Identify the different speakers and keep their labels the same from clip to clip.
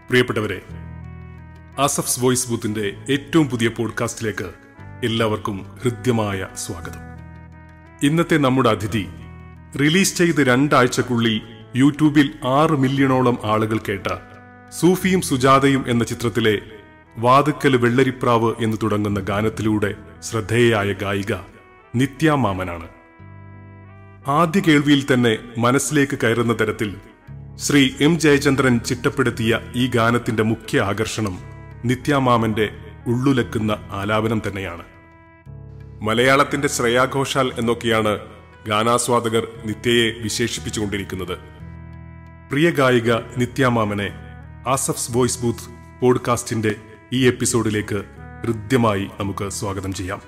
Speaker 1: പ്രിയപ്പെട്ടവരെ ആസഫ്സ് വോയിസ് ബൂത്തിന്റെ ഏറ്റവും പുതിയ പോഡ്കാസ്റ്റിലേക്ക് എല്ലാവർക്കും ഹൃദ്യമായ സ്വാഗതം ഇന്നത്തെ നമ്മുടെ അതിഥി റിലീസ് ചെയ്ത് രണ്ടാഴ്ചക്കുള്ളിൽ യൂട്യൂബിൽ ആറ് മില്യണോളം ആളുകൾ കേട്ട സൂഫിയും സുജാതയും എന്ന ചിത്രത്തിലെ വാതുക്കല് വെള്ളരിപ്രാവ് എന്ന് തുടങ്ങുന്ന ഗാനത്തിലൂടെ ശ്രദ്ധേയയായ ഗായിക നിത്യ മാമനാണ് ആദ്യ കേൾവിയിൽ തന്നെ മനസ്സിലേക്ക് കയറുന്ന തരത്തിൽ ശ്രീ എം ജയചന്ദ്രൻ ചിട്ടപ്പെടുത്തിയ ഈ ഗാനത്തിന്റെ മുഖ്യ ആകർഷണം നിത്യാമാമന്റെ ഉള്ളുലക്കുന്ന ആലാപനം തന്നെയാണ് മലയാളത്തിന്റെ ശ്രേയാഘോഷാൽ എന്നൊക്കെയാണ് ഗാനാസ്വാദകർ നിത്യയെ വിശേഷിപ്പിച്ചുകൊണ്ടിരിക്കുന്നത് പ്രിയ ഗായിക നിത്യാമാമനെ ആസഫ്സ് വോയിസ് ബൂത്ത് പോഡ്കാസ്റ്റിന്റെ ഈ എപ്പിസോഡിലേക്ക് ഹൃദ്യമായി നമുക്ക് സ്വാഗതം ചെയ്യാം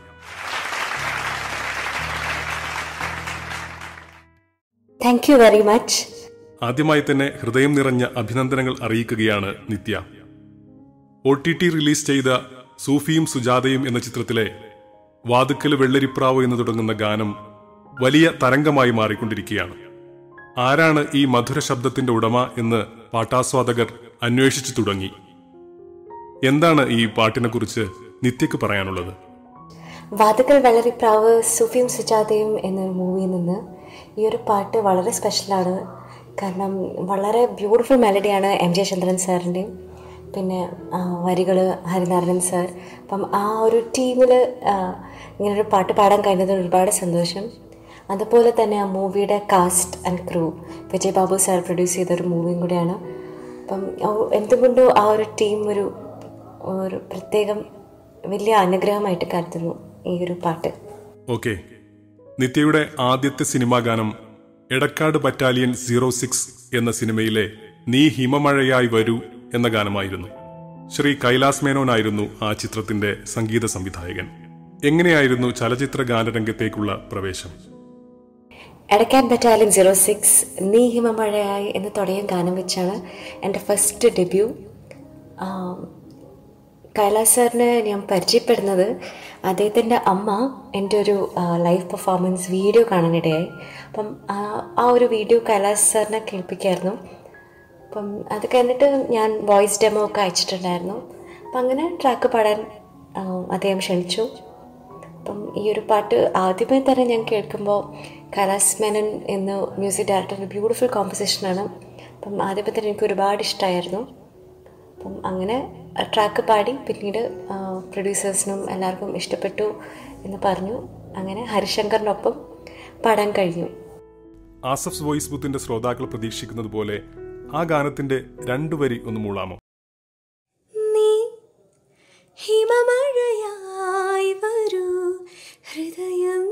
Speaker 2: താങ്ക് യു വെരി മച്ച്
Speaker 1: ആദ്യമായി തന്നെ ഹൃദയം നിറഞ്ഞ അഭിനന്ദനങ്ങൾ അറിയിക്കുകയാണ് Nithya O T T release ചെയ്ത സൂഫിയും സുജാതയും എന്ന ചിത്രത്തിലെ വാതുക്കല് വെള്ളരിപ്രാവ് എന്ന് തുടങ്ങുന്ന ഗാനം വലിയ തരംഗമായി മാറിക്കൊണ്ടിരിക്കുകയാണ് ആരാണ് ഈ മധുര ശബ്ദത്തിന്റെ ഉടമ എന്ന് പാട്ടാസ്വാദകർ അന്വേഷിച്ചു തുടങ്ങി എന്താണ് ഈ പാട്ടിനെ കുറിച്ച് നിത്യക്ക് പറയാനുള്ളത്
Speaker 2: വാതുക്കൽ വെള്ളരിപ്രാവ് സൂഫിയും സുജാതയും എന്നൊരു മൂവിയിൽ നിന്ന് ഈ ഒരു പാട്ട് വളരെ സ്പെഷ്യലാണ് കാരണം വളരെ ബ്യൂട്ടിഫുൾ മെലഡിയാണ് എം ജയചന്ദ്രൻ സാറിൻ്റെയും പിന്നെ വരികൾ ഹരിനാരായണൻ സാർ അപ്പം ആ ഒരു ടീമിൽ ഇങ്ങനൊരു പാട്ട് പാടാൻ കഴിഞ്ഞതിൽ ഒരുപാട് സന്തോഷം അതുപോലെ തന്നെ ആ മൂവിയുടെ cast and crew Vijay Babu sir produce ചെയ്ത ഒരു മൂവിയും കൂടിയാണ് അപ്പം ആ- എന്തുകൊണ്ടോ ആ ഒരു ടീം ഒരു ഒരു പ്രത്യേകം വലിയ അനുഗ്രഹമായിട്ട് കരുതുന്നു ഈ ഒരു പാട്ട്
Speaker 1: ഓക്കെ നിത്യയുടെ ആദ്യത്തെ സിനിമാ ഗാനം എടക്കാട് ബറ്റാലിയൻ സീറോ സിക്സ് എന്ന സിനിമയിലെ നീ ഹിമമഴയായി വരൂ എന്ന ഗാനമായിരുന്നു ശ്രീ കൈലാസ് മേനോനായിരുന്നു ആ ചിത്രത്തിന്റെ സംഗീത സംവിധായകൻ എങ്ങനെയായിരുന്നു ചലച്ചിത്ര ഗാനരംഗത്തേക്കുള്ള പ്രവേശം
Speaker 2: എടക്കാൻ ബറ്റാലിയൻ സീറോ സിക്സ് നീ ഹിമമഴയായി എന്ന് തുടങ്ങിയ ഗാനം വെച്ചാണ് എൻ്റെ ഫസ്റ്റ് ഡെബ്യൂ കൈലാസ് സാറിനെ ഞാൻ പരിചയപ്പെടുന്നത് അദ്ദേഹത്തിൻ്റെ അമ്മ എൻ്റെ ഒരു ലൈവ് പെർഫോമൻസ് വീഡിയോ കാണാനിടയായി അപ്പം ആ- ആ ഒരു വീഡിയോ കൈലാസ് സാറിനെ കേൾപ്പിക്കായിരുന്നു അപ്പം അത് കഴിഞ്ഞിട്ട് ഞാൻ വോയിസ് ഡെമോ ഒക്കെ അയച്ചിട്ടുണ്ടായിരുന്നു അപ്പം അങ്ങനെ ട്രാക്ക് പാടാൻ ആ, അദ്ദേഹം ക്ഷണിച്ചു അപ്പം ഈ ഒരു പാട്ട് ആദ്യമേ തന്നെ ഞാൻ കേൾക്കുമ്പോൾ കൈലാസ് മേനൻ എന്ന മ്യൂസിക് ഡയറക്ടറിൻ്റെ ബ്യൂട്ടിഫുൾ കോമ്പസിഷനാണ് അപ്പം ആദ്യമേ തന്നെ എനിക്ക് ഒരുപാട് ഇഷ്ടമായിരുന്നു അപ്പം അങ്ങനെ ട്രാക്ക് പാടി പിന്നീട് പ്രൊഡ്യൂസേഴ്സിനും എല്ലാവർക്കും ഇഷ്ടപ്പെട്ടു എന്ന് പറഞ്ഞു അങ്ങനെ ഹരിശങ്കറിനൊപ്പം പാടാൻ കഴിഞ്ഞു
Speaker 1: ആസഫ്സ് വോയിസ് ബുത്തിന്റെ ശ്രോതാക്കൾ പ്രതീക്ഷിക്കുന്നത് പോലെ ആ ഗാനത്തിന്റെ രണ്ടു വരി ഒന്ന് മൂളാമോ
Speaker 2: നീ ഹിമമഴയായി വരൂ ഹൃദയം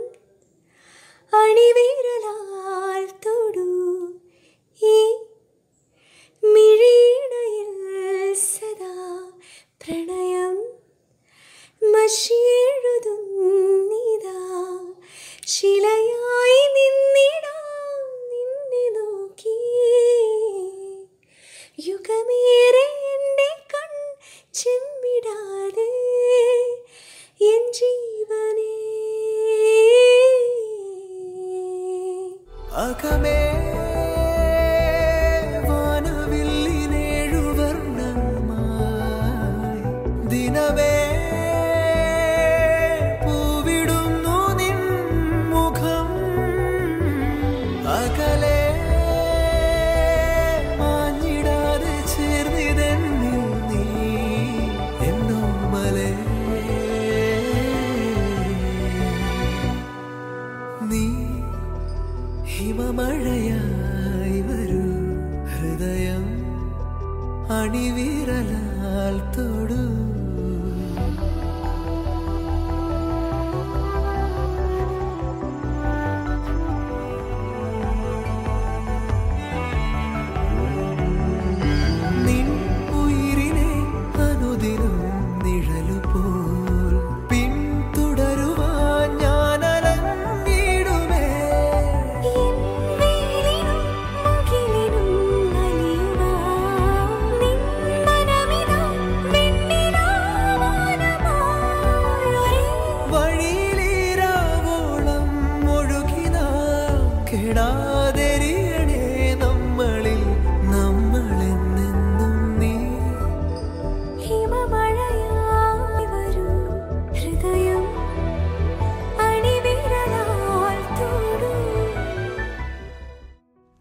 Speaker 2: അണിവിരലാൽ തൊടൂ ഈ മിഴിയിണയിൽ സദാ പ്രണയം മഷിയെഴുതുന്നിതാ ശിലയായി നിന്നിടാം നിന്നെ നോക്കി യുഗമേറെ എൻ്റെ കൺ ചെമ്മിടാതെ എൻ ജീവനേ
Speaker 3: അകമേ വാനവില്ലിനേഴുവർണ്ണമായി ദിനമേ പൂവിടുന്നു നിൻ മുഖം അകലെ മാഞ്ഞിടാതെ ചേർന്നിതെന്നിൽ നീ എന്നോ മലേ നീ ഹിമമഴയായി വരൂ ഹൃദയം അണിവിരലാൽ തൊടൂ നിൻ ഉയിരിനെ അനുദിനം നിഴലുപോൽ പിന്തുടരുവാൻ ഞാൻ അലഞ്ഞിടുമേ
Speaker 2: മുകിലിനും അലിയുവാ നിൻ മനമിതാ വെണ്ണിലാ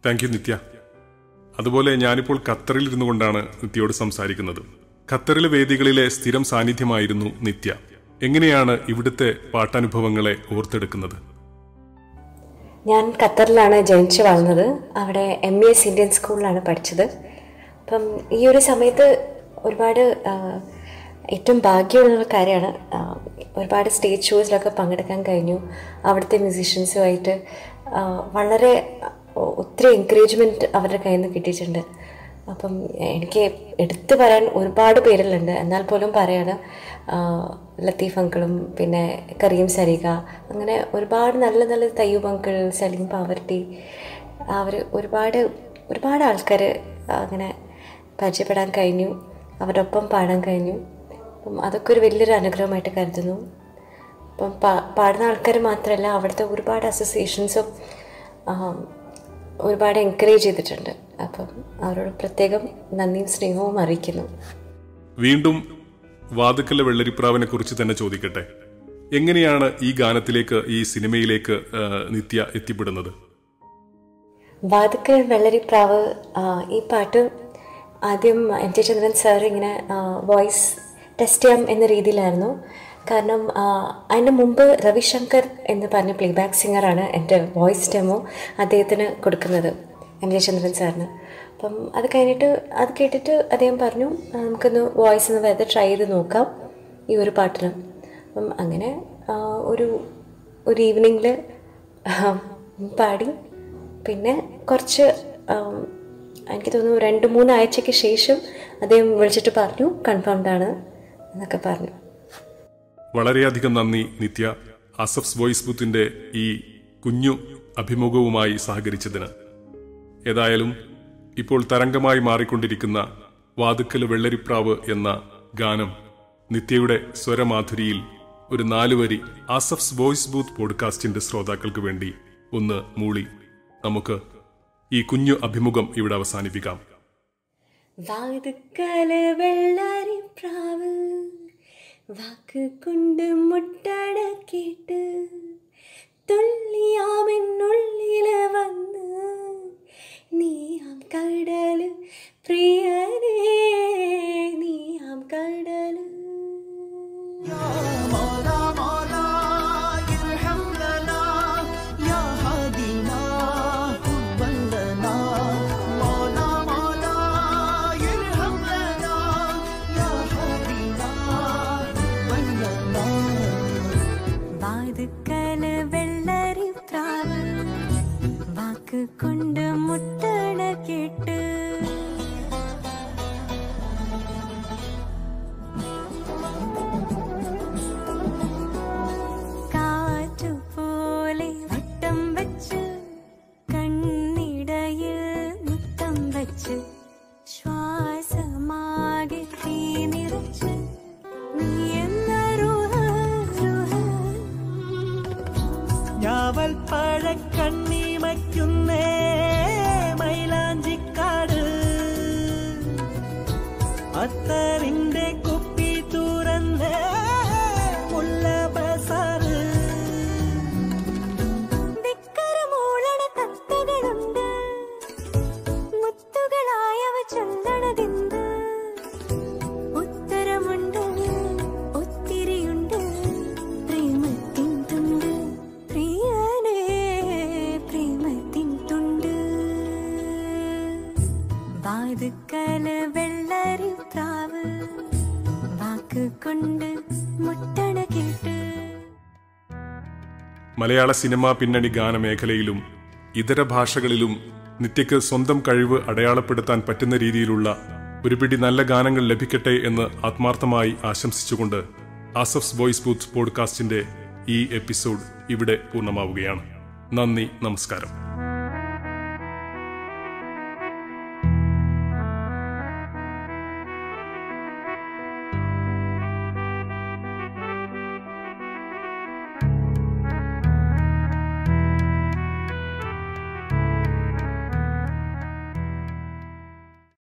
Speaker 1: താങ്ക് യു നിത്യ അതുപോലെ ഞാനിപ്പോൾ ഖത്തറിൽ ഇരുന്നു കൊണ്ടാണ് നിത്യയോട് സംസാരിക്കുന്നത് ഖത്തറിലെ വേദികളിലെ സ്ഥിരം സാന്നിധ്യമായിരുന്നു നിത്യ എങ്ങനെയാണ് ഇവിടുത്തെ പാട്ടനുഭവങ്ങളെ ഓർത്തെടുക്കുന്നത്
Speaker 2: ഞാൻ ഖത്തറിലാണ് ജനിച്ചു വളർന്നത് അവിടെ എം ഇ എസ് ഇന്ത്യൻ സ്കൂളിലാണ് പഠിച്ചത് അപ്പം ഈ ഒരു സമയത്ത് ഒരുപാട് ആ, ഏറ്റവും ഭാഗ്യമുള്ള കാര്യമാണ് ആ, ഒരുപാട് സ്റ്റേജ് ഷോസിലൊക്കെ പങ്കെടുക്കാൻ കഴിഞ്ഞു അവിടുത്തെ മ്യൂസീഷ്യൻസുമായിട്ട് ആ, വളരെ ഒ- ഒത്തിരി എൻകറേജ്മെൻറ്റ് അവരുടെ കയ്യിൽ നിന്ന് കിട്ടിയിട്ടുണ്ട് അപ്പം എനിക്ക് എടുത്തു പറയാൻ ഒരുപാട് പേരിലുണ്ട് എന്നാൽ പോലും പറയാണ് ആ, ലത്തീഫ് അങ്കിളും പിന്നെ കരീം സരിക അങ്ങനെ ഒരുപാട് നല്ല നല്ല തയ്യൂബ് അങ്കിൾ സലീം പാവർട്ടി അവർ ഒരുപാട് ഒരുപാട് ആൾക്കാർ അങ്ങനെ പരിചയപ്പെടാൻ കഴിഞ്ഞു അവരുടെ ഒപ്പം പാടാൻ കഴിഞ്ഞു അപ്പം അതൊക്കെ ഒരു വലിയൊരു അനുഗ്രഹമായിട്ട് കരുതുന്നു അപ്പം പാ- പാടുന്ന ആൾക്കാർ മാത്രമല്ല അവിടുത്തെ ഒരുപാട് അസോസിയേഷൻസും ഒരുപാട് എൻകറേജ് ചെയ്തിട്ടുണ്ട് അപ്പം അവരോട് പ്രത്യേകം നന്ദിയും സ്നേഹവും അറിയിക്കുന്നു
Speaker 1: വീണ്ടും വാതുക്കലെ വെള്ളരിപ്രാവിനെ കുറിച്ച് തന്നെ ചോദിക്കട്ടെ എങ്ങനെയാണ് ഈ ഗാനത്തിലേക്ക് ഈ സിനിമയിലേക്ക് ആ, നിത്യ എത്തിപ്പെടുന്നത്
Speaker 2: വാതുക്കൽ വെള്ളരിപ്രാവ് ആ, ഈ പാട്ട് ആദ്യം എം ടി ചന്ദ്രൻ സാർ ഇങ്ങനെ വോയിസ് ടെസ്റ്റ് ചെയ്യാം എന്ന രീതിയിലായിരുന്നു കാരണം ആ, അതിന് മുമ്പ് രവിശങ്കർ എന്ന് പറഞ്ഞ പ്ലേബാക്ക് സിംഗറാണ് എൻ്റെ വോയിസ് ഡെമോ അദ്ദേഹത്തിന് കൊടുക്കുന്നത് എം ജെ ചന്ദ്രൻ സാറിന് അപ്പം അത് കഴിഞ്ഞിട്ട് അത് കേട്ടിട്ട് അദ്ദേഹം പറഞ്ഞു "ആ, നമുക്കൊന്ന് വോയിസ് ഒന്ന് വെറുതെ ട്രൈ ചെയ്ത് നോക്കാം ഈ ഒരു പാട്ടിന് അപ്പം അങ്ങനെ ആ, ഒരു ഒരു ഈവനിങ്ങിൽ പാടി പിന്നെ കുറച്ച് ആം, എനിക്ക് തോന്നുന്നു രണ്ട് മൂന്ന് ആഴ്ചയ്ക്ക് ശേഷം അദ്ദേഹം വിളിച്ചിട്ട് പറഞ്ഞു കൺഫേംഡ് ആണ് എന്നൊക്കെ പറഞ്ഞു
Speaker 1: വളരെയധികം നന്ദി നിത്യ അസഫ്സ് വോയിസ് ബുത്തിന്റെ ഈ കുഞ്ഞു അഭിമുഖവുമായി സഹകരിച്ചതിന് ഏതായാലും ഇപ്പോൾ തരംഗമായി മാറിക്കൊണ്ടിരിക്കുന്ന വാതുക്കൽ വെള്ളരിപ്രാവ് എന്ന ഗാനം നിത്യയുടെ സ്വരമാധുരിയിൽ ഒരു നാലുവരി ആസഫ്സ് വോയിസ് ബൂത്ത് പോഡ്കാസ്റ്റിന്റെ ശ്രോതാക്കൾക്ക് വേണ്ടി ഒന്ന് മൂളി നമുക്ക് ഈ കുഞ്ഞു അഭിമുഖം ഇവിടെ അവസാനിപ്പിക്കാം
Speaker 2: വാതുക്കല് വെള്ളരി പ്രാവ് വാക്ക് കൊണ്ട് മുട്ടടക്കിട്ട് തുള്ളിയാമെന്നുള്ളില് വന്ന് നീയാം കടല് പ്രിയനേ നീയാം കടല്
Speaker 3: مولا مولا يرحم لنا يا هادينا حبا لنا مولا مولا يرحم لنا يا هادينا حبا لنا
Speaker 4: വാതുക്കല് വെള്ളരി പ്രാവ് വാക്ക് കൊണ്ട് മുട്ടണ കേട്ട് കാറ്റുപോലെ വട്ടം വെച്ച് കണ്ണിടയിൽ മുത്തം വെച്ച് ശ്വാസമാകെ തീ നിറച്ച് നീ എന്ന റുഹ റുഹ
Speaker 3: ഞാവൽ പഴക്കണ്ണിമയ്ക്കുന്നേ മൈലാഞ്ചിക്കാട് അത്തറിന്റെ കുപ്പി തുറന്ന് മുല്ല ബസാറ്
Speaker 4: ധിക്കരമൂളണ തത്തകളുണ്ട് മുത്തുകളായവ ചൊല്ലണതെന്ത് ഉത്തരമുണ്ട് ഒത്തിരിയുണ്ട് പ്രേമത്തിൻ തുണ്ട് പ്രിയനേ പ്രേമത്തിൻ തുണ്ട് വാതുക്കല് വെള്ളരി പ്രാവ് വാക്ക് കൊണ്ട് മുട്ടണ കേട്ട്
Speaker 1: മലയാള സിനിമാ പിന്നണി ഗാനമേഖലയിലും ഇതര ഭാഷകളിലും നിത്യയ്ക്ക് സ്വന്തം കഴിവ് അടയാളപ്പെടുത്താൻ പറ്റുന്ന രീതിയിലുള്ള ഒരു പിടി നല്ല ഗാനങ്ങൾ ലഭിക്കട്ടെ എന്ന് ആത്മാർത്ഥമായി ആശംസിച്ചുകൊണ്ട് ആസഫ്സ് വോയിസ് ബൂത്ത് പോഡ്കാസ്റ്റിന്റെ ഈ എപ്പിസോഡ് ഇവിടെ പൂർണ്ണമാവുകയാണ് നന്ദി നമസ്കാരം